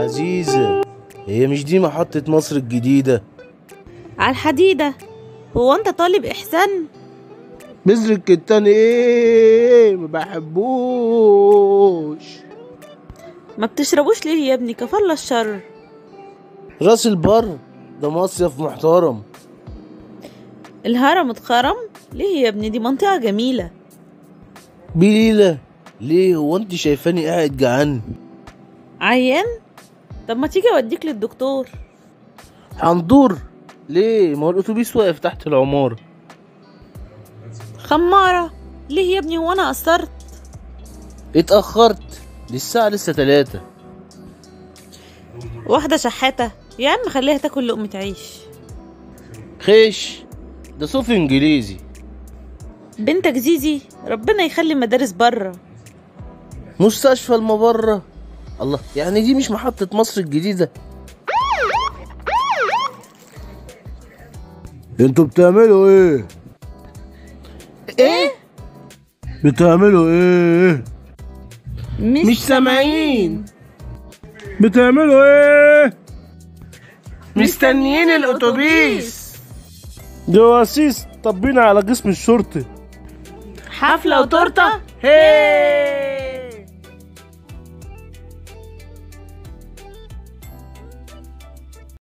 عزيزة هي مش دي محطة مصر الجديدة على الحديدة هو انت طالب احسان بذر الكتان ايه ما بحبوش ما بتشربوش ليه يا ابني كفر الشر راس البر ده مصيف محترم الهرم اتخرم ليه يا ابني دي منطقة جميلة بليلة ليه هو انت شايفاني قاعد جعان عيان طب ما تيجي اوديك للدكتور هندور ليه ما هو الاتوبيس واقف تحت العمارة خمارة ليه يا ابني هو انا قصرت اتأخرت دي الساعة لسه تلاتة واحدة شحاتة يا عم خليها تاكل لقمة عيش خيش ده صوف انجليزي بنتك زيزي ربنا يخلي مدارس بره مستشفى المبرة الله يعني دي مش محطة مصر الجديدة انتوا بتعملوا ايه ايه بتعملوا ايه مش, سامعين بتعملوا ايه مستنيين الاتوبيس جواسيس طبينا على جسم الشرطي حفلة وتورتة هي